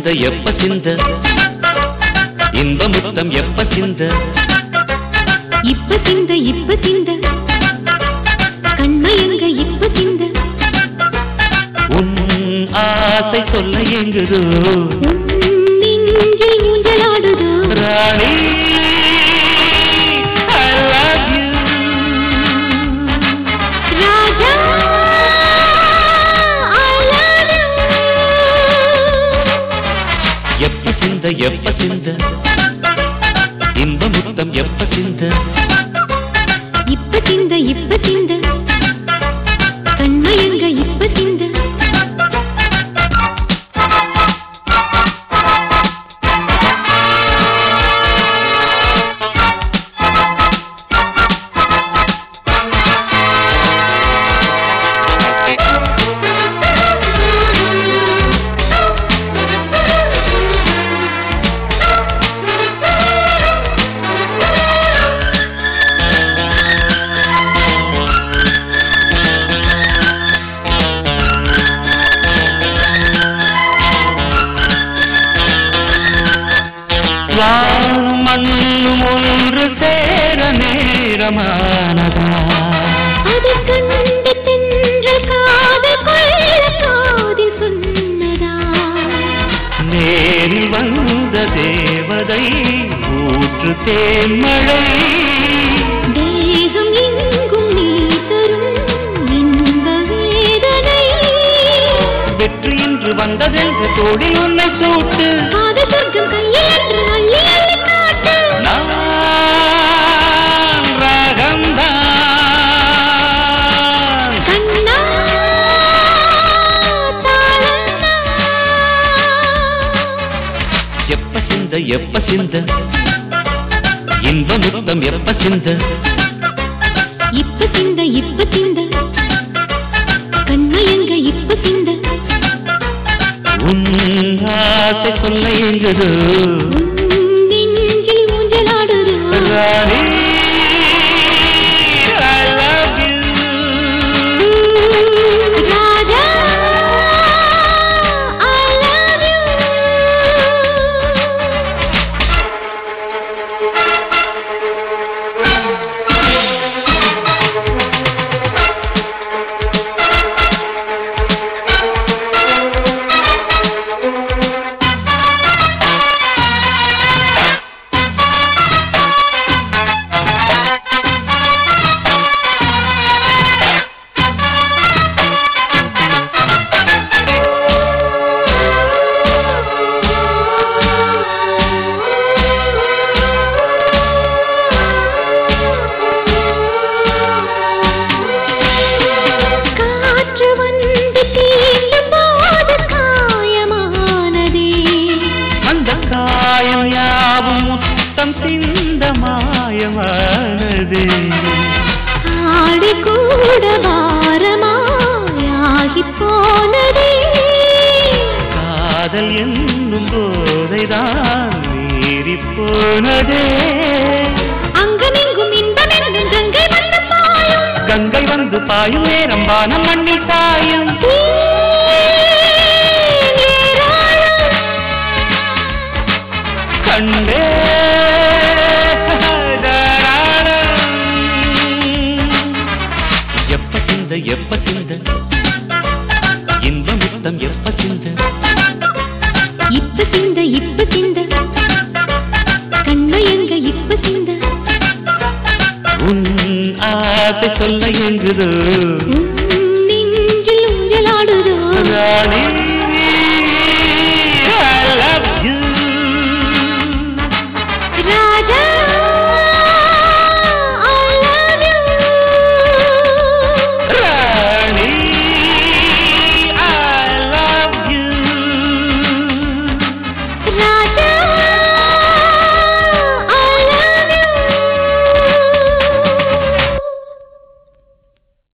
சிந்த எப்ப சிந்த இன்ப முத்தம் எப்ப சிந்த இப்ப சிந்த இப்ப சிந்த கண்மயங்க இப்ப சிந்த உன் ஆசை சொல்ல எங்குதோ உன் நெஞ்சில் ஊஞ்சலாடுதோ ராணி I love you. Raja I love you. எப்ப சிந்த எப்ப சிந்த இன்ப முத்தம் எப்ப சிந்த இப்ப சிந்த இப்ப சிந்த கண்மயங்க இப்ப சிந்த வானும் மண்ணும் ஒன்று சேர நேரமானதா அது கண்டு தென்றல் காதல் கொள்ள காதில் சொன்னதா நேரில் வந்த தேவதை ஊற்று தேன்மழை தேகம் எங்கும் நீ தரும் இன்ப வேதனை வெற்றி இன்று வந்ததென்று தோழி உன்னை சூட்டு காதல் சொர்க்கம் கையில் என்று அள்ளி அள்ளி காட்டு நான் ராகம்தான் கண்ணா தாளந்தா எப்ப சிந்த எப்ப சிந்த இன்ப முத்தம் எப்ப சிந்த இப்ப சிந்த இப்ப சிந்த கண்மயங்க இப்ப சிந்த உன் ஆசை சொல்ல எங்குதோ உன் நெஞ்சில் ஊஞ்சலாடுதோ ராணி I love you. Raja I love you காற்று வந்து தீண்டும் போது காயமானதே அந்த காயம் யாவும் முத்தம் சிந்த மாயமானது ஆடி கூட பாரமாயாகி போனதே காதல் என்னும் போதைதான் மீறி போனதே அங்கமெங்கும் இன்பமெங்கும் கங்கை வந்து பாயும் கங்கை வந்து பாயும் நேரம் வானம் மண்ணில் பாயும் நீராடும் கண்டே எப்ப சிந்த எப்ப சிந்த இன்ப முத்தம் எப்ப சிந்த இப்ப சிந்த இப்ப சிந்த கண்மயங்க இப்ப சிந்த உன் ஆசை சொல்ல எங்குதோ